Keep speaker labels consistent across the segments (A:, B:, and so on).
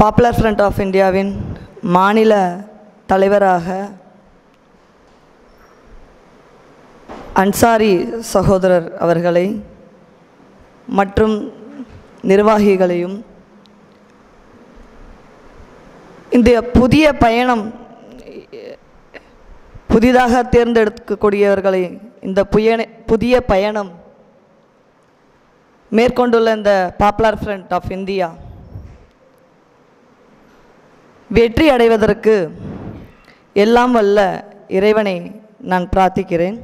A: popular Front of இந்தியாவின் மாநில தலைவராக அன்சாரி சகோதரர் அவர்களை மற்றும் நிர்வாகிகளையும் இந்த புதிய பயணம் புதிதாக தேர்ந்தெடுக்கக்கூடியவர்களை இந்த புய புதிய பயணம் மேற்கொண்டுள்ள இந்த பாப்புலர் ஃப்ரண்ட் ஆஃப் இந்தியா வெற்றி அடைவதற்கு எல்லாம் வல்ல இறைவனை நான் பிரார்த்திக்கிறேன்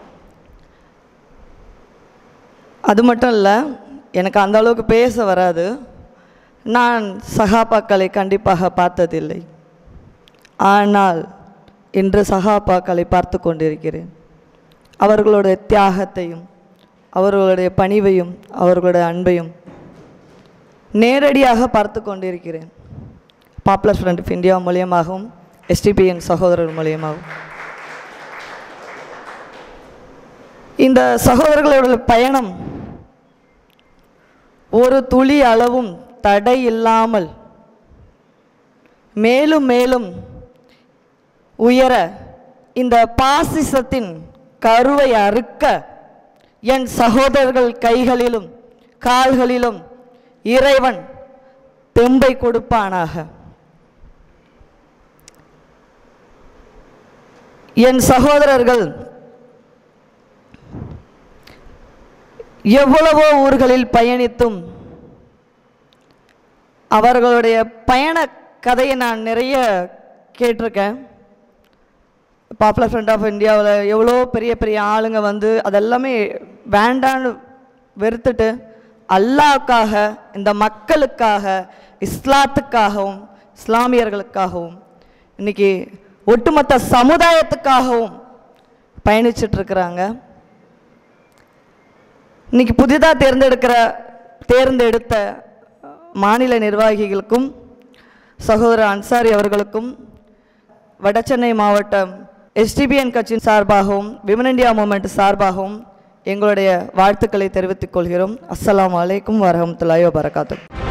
A: அது மட்டும் இல்லை எனக்கு அந்த அளவுக்கு பேச வராது நான் சகாபாக்களை கண்டிப்பாக பார்த்ததில்லை ஆனால் இன்று சகாபாக்களை பார்த்து கொண்டிருக்கிறேன் அவர்களுடைய தியாகத்தையும் அவர்களுடைய பணிவையும் அவர்களுடைய அன்பையும் நேரடியாக பார்த்து கொண்டிருக்கிறேன் பாப்புலர் ஃப்ரண்ட் ஆஃப் இந்தியா மூலியமாகவும் எஸ்டிபிஎன் சகோதரர் மூலியமாகவும் இந்த சகோதரர்களோட பயணம் ஒரு துளி அளவும் தடை இல்லாமல் மேலும் மேலும் உயர இந்த பாசிசத்தின் கருவை அறுக்க என் சகோதரர்கள் கைகளிலும் கால்களிலும் இறைவன் தெம்பை கொடுப்பானாக என் சகோதரர்கள் எவ்வளவோ ஊர்களில் பயணித்தும் அவர்களுடைய பயண கதையை நான் நிறைய கேட்டிருக்கேன் பாப்புலர் ஃப்ரண்ட் ஆஃப் இந்தியாவில் எவ்வளோ பெரிய பெரிய ஆளுங்க வந்து அதெல்லாமே வேண்டான்னு வெறுத்துட்டு அல்லாவுக்காக இந்த மக்களுக்காக இஸ்லாத்துக்காகவும் இஸ்லாமியர்களுக்காகவும் இன்றைக்கி ஒட்டுமொத்த சமுதாயத்துக்காகவும் பயணிச்சிட்ருக்கிறாங்க இன்னைக்கு புதிதாக தேர்ந்தெடுக்கிற தேர்ந்தெடுத்த மாநில நிர்வாகிகளுக்கும் சகோதரர் அன்சாரி அவர்களுக்கும் வடசென்னை மாவட்டம் எஸ்டிபிஎன் கட்சியின் சார்பாகவும் விமன் இந்தியா மூமெண்ட் சார்பாகவும் எங்களுடைய வாழ்த்துக்களை தெரிவித்துக் கொள்கிறோம் அஸ்ஸலாமு அலைக்கும் வரஹமத்துல்லாஹி வபரகாத்து